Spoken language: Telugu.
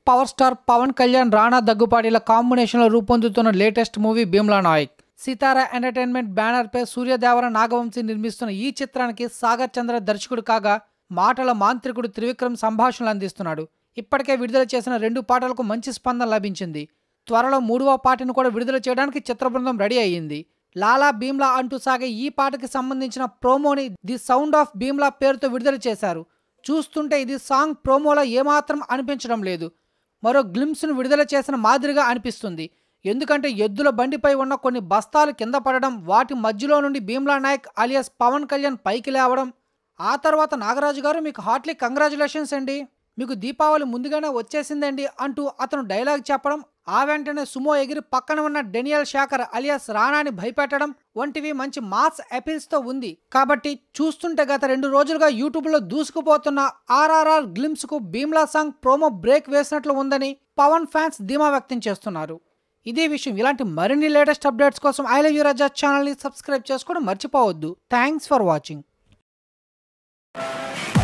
పవర్ స్టార్ పవన్ కళ్యాణ్ రాణా దగ్గుపాటిల కాంబినేషన్లో రూపొందుతున్న latest movie Bheemla Nayak Sithara entertainment బ్యానర్పై సూర్యదేవర నాగవంశీ నిర్మిస్తున్న ఈ చిత్రానికి సాగర్ చంద్ర దర్శకుడు కాగా మాటల మాంత్రికుడు త్రివిక్రమ్ సంభాషణలు అందిస్తున్నాడు ఇప్పటికే విడుదల చేసిన రెండు పాటలకు మంచి స్పందన లభించింది త్వరలో మూడవ పాటను కూడా విడుదల చేయడానికి చిత్ర బృందం రెడీ అయ్యింది లాలా భీమ్లా అంటూ సాగే ఈ పాటకి సంబంధించిన ప్రోమోని ది సౌండ్ ఆఫ్ భీమ్లా పేరుతో విడుదల చేశారు చూస్తుంటే ఇది సాంగ్ ప్రోమోలో ఏమాత్రం అనిపించడం లేదు మరో గ్లిమ్స్ను విడుదల చేసిన మాదిరిగా అనిపిస్తుంది ఎందుకంటే ఎద్దుల బండిపై ఉన్న కొన్ని బస్తాలు కింద పడడం వాటి మధ్యలో నుండి భీమ్లా నాయక్ అలియాస్ పవన్ కళ్యాణ్ పైకి లేవడం ఆ తర్వాత నాగరాజు గారు మీకు హార్ట్లీ కంగ్రాచులేషన్స్ అండి మీకు దీపావళి ముందుగానే వచ్చేసిందండి అంటూ అతను డైలాగ్ చెప్పడం ఆ వెంటనే సుమో ఎగిరి పక్కన ఉన్న డెనియల్ శాకర్ అలియాస్ రాణాని భయపెట్టడం వంటివి మంచి మాస్ అపీల్స్తో ఉంది కాబట్టి చూస్తుంటే గత రెండు రోజులుగా యూట్యూబ్లో దూసుకుపోతున్న ఆర్ఆర్ఆర్ గ్లిమ్స్కు భీమ్లా సాంగ్ ప్రోమో బ్రేక్ వేసినట్లు ఉందని పవన్ ఫ్యాన్స్ ధీమా వ్యక్తం చేస్తున్నారు ఇదే విషయం ఇలాంటి మరిన్ని లేటెస్ట్ అప్డేట్స్ కోసం ఐ లవ్ యూ రజా ఛానల్ని సబ్స్క్రైబ్ చేసుకోవడం మర్చిపోవద్దు థ్యాంక్స్ ఫర్ వాచింగ్